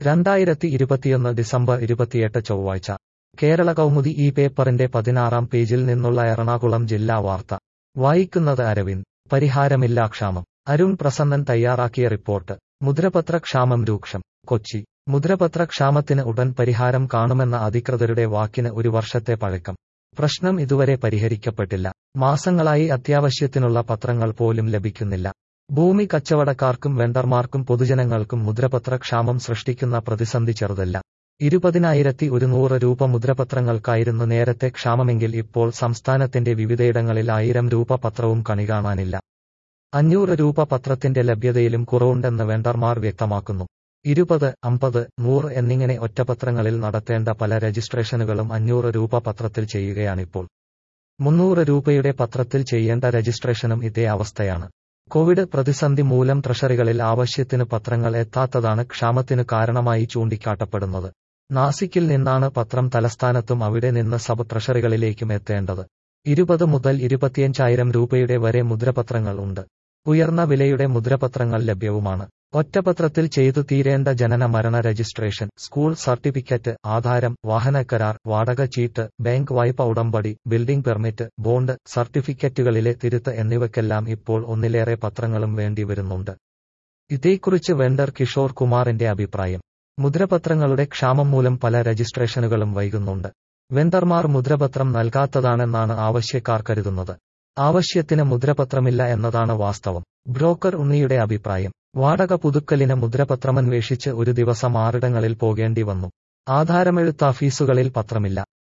രണ്ടായിരത്തി ഇരുപത്തിയൊന്ന് ഡിസംബർ ഇരുപത്തിയെട്ട് ചൊവ്വാഴ്ച കേരള കൗമുദി ഈ പേപ്പറിന്റെ പതിനാറാം പേജിൽ നിന്നുള്ള എറണാകുളം ജില്ലാ വാർത്ത വായിക്കുന്നത് അരവിന്ദ് പരിഹാരമില്ല ക്ഷാമം അരുൺ പ്രസന്നൻ തയ്യാറാക്കിയ റിപ്പോർട്ട് മുദ്രപത്ര ക്ഷാമം രൂക്ഷം കൊച്ചി മുദ്രപത്ര ക്ഷാമത്തിന് ഉടൻ പരിഹാരം കാണുമെന്ന അധികൃതരുടെ വാക്കിന് ഒരു വർഷത്തെ പഴക്കം പ്രശ്നം ഇതുവരെ പരിഹരിക്കപ്പെട്ടില്ല മാസങ്ങളായി അത്യാവശ്യത്തിനുള്ള പത്രങ്ങൾ പോലും ലഭിക്കുന്നില്ല ഭൂമി കച്ചവടക്കാർക്കും വെണ്ടർമാർക്കും പൊതുജനങ്ങൾക്കും മുദ്രപത്ര ക്ഷാമം സൃഷ്ടിക്കുന്ന പ്രതിസന്ധി ചെറുതല്ല ഇരുപതിനായിരത്തി ഒരുന്നൂറ് രൂപ മുദ്രപത്രങ്ങൾക്കായിരുന്നു നേരത്തെ ക്ഷാമമെങ്കിൽ ഇപ്പോൾ സംസ്ഥാനത്തിന്റെ വിവിധയിടങ്ങളിൽ ആയിരം രൂപ പത്രവും കണി കാണാനില്ല അഞ്ഞൂറ് രൂപ പത്രത്തിന്റെ ലഭ്യതയിലും കുറവുണ്ടെന്ന് വെണ്ടർമാർ വ്യക്തമാക്കുന്നു ഇരുപത് അമ്പത് നൂറ് എന്നിങ്ങനെ ഒറ്റപത്രങ്ങളിൽ നടത്തേണ്ട പല രജിസ്ട്രേഷനുകളും അഞ്ഞൂറ് രൂപ പത്രത്തിൽ ചെയ്യുകയാണിപ്പോൾ മുന്നൂറ് രൂപയുടെ പത്രത്തിൽ ചെയ്യേണ്ട രജിസ്ട്രേഷനും ഇതേ അവസ്ഥയാണ് കോവിഡ് പ്രതിസന്ധി മൂലം ട്രഷറികളിൽ ആവശ്യത്തിന് പത്രങ്ങൾ എത്താത്തതാണ് ക്ഷാമത്തിന് കാരണമായി ചൂണ്ടിക്കാട്ടപ്പെടുന്നത് നാസിക്കിൽ നിന്നാണ് പത്രം തലസ്ഥാനത്തും അവിടെ നിന്ന് സബ് ട്രഷറികളിലേക്കും എത്തേണ്ടത് ഇരുപത് മുതൽ ഇരുപത്തിയഞ്ചായിരം രൂപയുടെ വരെ മുദ്രപത്രങ്ങൾ ഉണ്ട് ഉയർന്ന വിലയുടെ മുദ്രപത്രങ്ങൾ ലഭ്യവുമാണ് ഒറ്റപത്രത്തിൽ ചെയ്തു തീരേണ്ട ജനന മരണ രജിസ്ട്രേഷൻ സ്കൂൾ സർട്ടിഫിക്കറ്റ് ആധാരം വാഹനക്കരാർ വാടക ചീട്ട് ബാങ്ക് വായ്പ ഉടമ്പടി ബിൽഡിംഗ് പെർമിറ്റ് ബോണ്ട് സർട്ടിഫിക്കറ്റുകളിലെ തിരുത്ത് എന്നിവയ്ക്കെല്ലാം ഇപ്പോൾ ഒന്നിലേറെ പത്രങ്ങളും വേണ്ടിവരുന്നുണ്ട് ഇതേക്കുറിച്ച് വെണ്ടർ കിഷോർ കുമാറിന്റെ അഭിപ്രായം മുദ്രപത്രങ്ങളുടെ ക്ഷാമം മൂലം പല രജിസ്ട്രേഷനുകളും വൈകുന്നുണ്ട് വെണ്ടർമാർ മുദ്രപത്രം നൽകാത്തതാണെന്നാണ് ആവശ്യക്കാർ കരുതുന്നത് ആവശ്യത്തിന് മുദ്രപത്രമില്ല എന്നതാണ് വാസ്തവം ബ്രോക്കർ ഉണ്ണിയുടെ അഭിപ്രായം വാടക പുതുക്കലിന് മുദ്രപത്രമന്വേഷിച്ച് ഒരു ദിവസം ആറിടങ്ങളിൽ പോകേണ്ടി വന്നു ആധാരമെഴുത്താഫീസുകളിൽ പത്രമില്ല